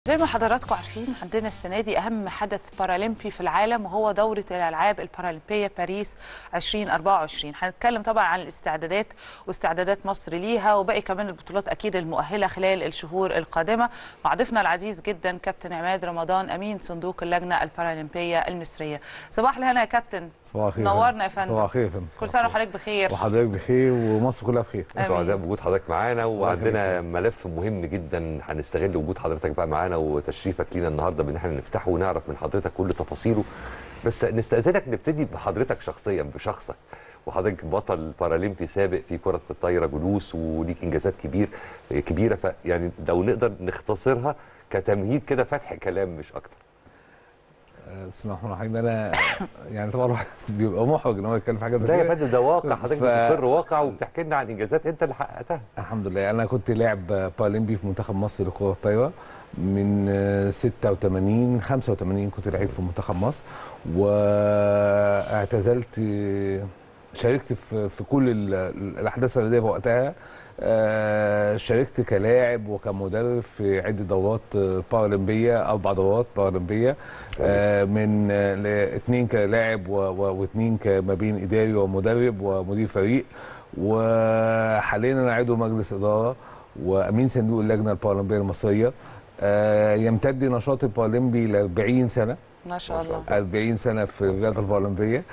زي ما حضراتكم عارفين عندنا السنة دي أهم حدث بارالمبي في العالم وهو دورة الألعاب البارالمبية باريس 2024 هنتكلم طبعا عن الاستعدادات واستعدادات مصر ليها وباقي كمان البطولات أكيد المؤهلة خلال الشهور القادمة مع ضيفنا العزيز جدا كابتن عماد رمضان أمين صندوق اللجنة البارالمبية المصرية صباح الهنا يا كابتن صباح الخير نورنا يا فندم صباح الخير يا فندم كل سنة وحضرتك بخير وحضرتك بخير ومصر كلها بخير آمين. سعداء بوجود حضرتك معانا وعندنا ملف مهم جدا هنستغل وجود حضرتك بقى معانا وتشريفك لينا النهارده بان احنا نفتحه ونعرف من حضرتك كل تفاصيله بس نستاذنك نبتدي بحضرتك شخصيا بشخصك وحضرتك بطل بارالمبي سابق في كره الطايره جلوس وليك انجازات كبير كبيره فيعني لو نقدر نختصرها كتمهيد كده فتح كلام مش اكتر آه، بسم الله الرحمن الرحيم انا يعني طبعا الواحد بيبقى محرج ان هو يتكلم في حاجه زي ده يا كده فندم ده واقع حضرتك ف- بتقر واقع وبتحكي لنا عن انجازات انت اللي حققتها الحمد لله انا كنت لاعب بارالمبي في منتخب مصر لكره الطايره من آه، 86 85 كنت لعيب في منتخب مصر واعتزلت آه، شاركت في في كل ال- الاحداث الرياضيه في وقتها آه، شاركت كلاعب وكمدرب في عده دورات آه، بارالمبيه اربع دورات بارالمبيه آه، من آه، ل- اتنين كلاعب و- و- واتنين كما بين اداري ومدرب ومدير فريق وحاليا انا عضو مجلس اداره وامين صندوق اللجنه البارالمبيه المصريه آه، يمتد نشاطي البارالمبي ل 40 سنه ما شاء الله 40 سنه في الرياضه البارالمبيه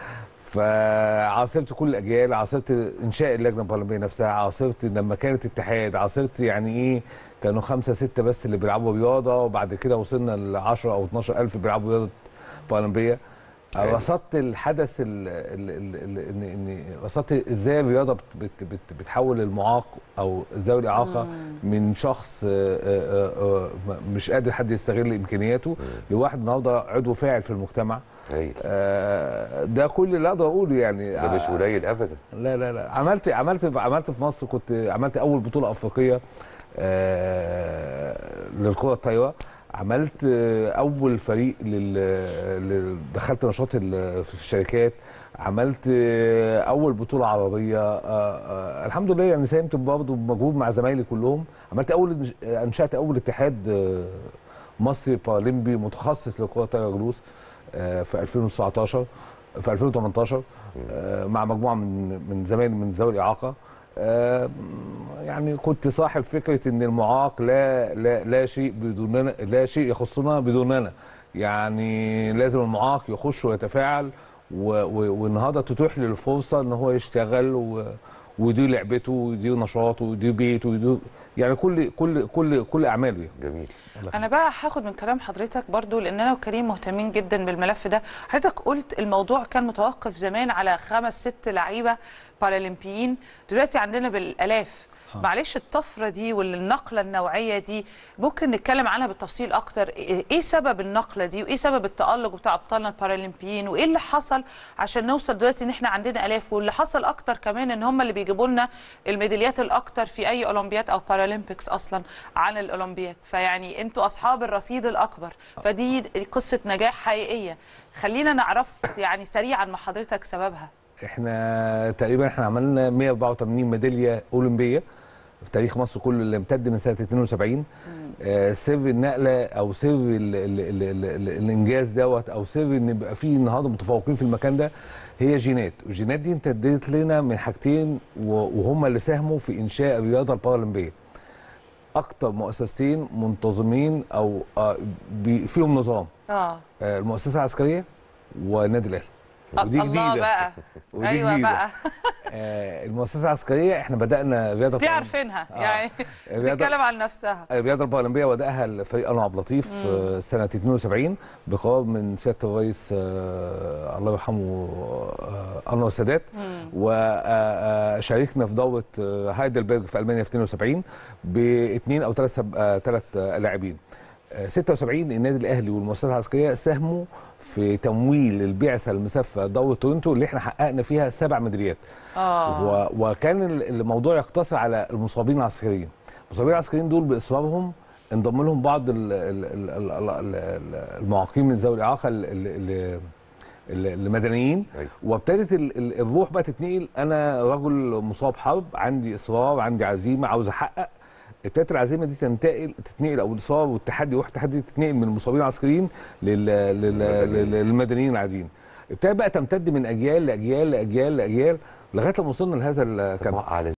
فعاصرت كل الاجيال عاصرت انشاء اللجنه البارالمبيه نفسها عاصرت لما كانت اتحاد عاصرت يعني ايه كانوا خمسه سته بس اللي بيلعبوا رياضه وبعد كده وصلنا ل 10 او 12 الف بيلعبوا رياضه بارالمبيه أيوة. رصدت الحدث ال- ال- ال- ال- ان ان رصدت ازاي الرياضه بت بت بت بتحول المعاق او ذوي الاعاقه من شخص آه، آه، آه، م- مش قادر حد يستغل امكانياته لواحد النهارده عضو فاعل في المجتمع هايل آه، ده كل اللي اقدر اقوله يعني ده مش قليل ابدا لا لا لا عملت عملت عملت في مصر كنت عملت اول بطوله افريقيه آه، للكره الطايره عملت آه، اول فريق لل لل- دخلت نشاط ال- في الشركات عملت آه، اول بطوله عربيه آه، آه، الحمد لله يعني ساهمت برضه بمجهود مع زمايلي كلهم عملت اول انشات اول اتحاد آه، مصري بارالمبي متخصص للكره الطايره جلوس آه، في 2019 في 2018 آه، مع مجموعه من من زمايلي من ذوي الاعاقه آه، يعني كنت صاحب فكره ان المعاق لا لا لا شيء بدوننا لا شيء يخصنا بدوننا يعني لازم المعاق يخش ويتفاعل و- و- والنهارده تتيح له الفرصه ان هو يشتغل و- ويدير لعبته ويدير نشاطه ويدير بيته ويدير يعني كل كل كل كل اعماله يعني. جميل انا بقى هاخد من كلام حضرتك برضو لان انا وكريم مهتمين جدا بالملف ده حضرتك قلت الموضوع كان متوقف زمان على خمس ست لعيبه بارالمبيين دلوقتي عندنا بالالاف معلش الطفره دي والنقله النوعيه دي ممكن نتكلم عنها بالتفصيل اكتر ايه إيه سبب النقله دي وايه سبب التالق بتاع ابطالنا البارالمبيين وايه اللي حصل عشان نوصل دلوقتي ان احنا عندنا الاف واللي حصل اكتر كمان ان هم اللي بيجيبوا لنا الميداليات الاكتر في اي اولمبياد او بارالمبيكس اصلا عن الاولمبياد فيعني انتوا اصحاب الرصيد الاكبر فدي قصه نجاح حقيقيه خلينا نعرف يعني سريعا مع حضرتك سببها احنا تقريبا احنا عملنا 184 ميداليه اولمبيه في تاريخ مصر كله اللي امتد من سنه 72 آه سر النقله او سر ال ال ال ال ال الانجاز دوت او سر ان يبقى في النهارده متفوقين في المكان ده هي جينات والجينات دي امتدت لنا من حاجتين و- وهم اللي ساهموا في انشاء الرياضه البارالمبيه اكتر مؤسستين منتظمين او آه بي- فيهم نظام اه آه المؤسسه العسكريه والنادي الاهلي ودي الله جديده بقى ودي ايوه جديدة. بقى آه، المؤسسه العسكريه احنا بدانا رياضه دي بارالمبية. عارفينها آه. يعني الرياضة- بتتكلم عن نفسها الرياضه البارالمبيه بداها الفريق انور عبد اللطيف آه، سنه 72 بقرار من سياده الرئيس آه، الله يرحمه آه، انور السادات وشاركنا في دوره آه، هايدلبرج في المانيا في 72 باثنين او ثلاث ثلاث لاعبين آه، 76 النادي الاهلي والمؤسسه العسكريه ساهموا في تمويل البعثه المسافه دوره تورنتو اللي احنا حققنا فيها سبع ميداليات اه و- وكان ال- الموضوع يقتصر على المصابين العسكريين المصابين العسكريين دول باصرارهم انضم لهم بعض ال- ال- ال- ال- ال- ال- المعاقين من ذوي الاعاقه ال- ال- ال- ال- المدنيين أيوة. وابتدت ال- ال- الروح بقى تتنقل انا رجل مصاب حرب عندي اصرار عندي عزيمه عاوز احقق ابتدت العزيمه دي تنتقل تتنقل او الاصابه والتحدي وروح التحدي تتنقل من المصابين العسكريين لل... لل... لل... للمدنيين العاديين ابتدى بقى تمتد من اجيال لاجيال لاجيال لاجيال لغايه لما وصلنا لهذا الكم على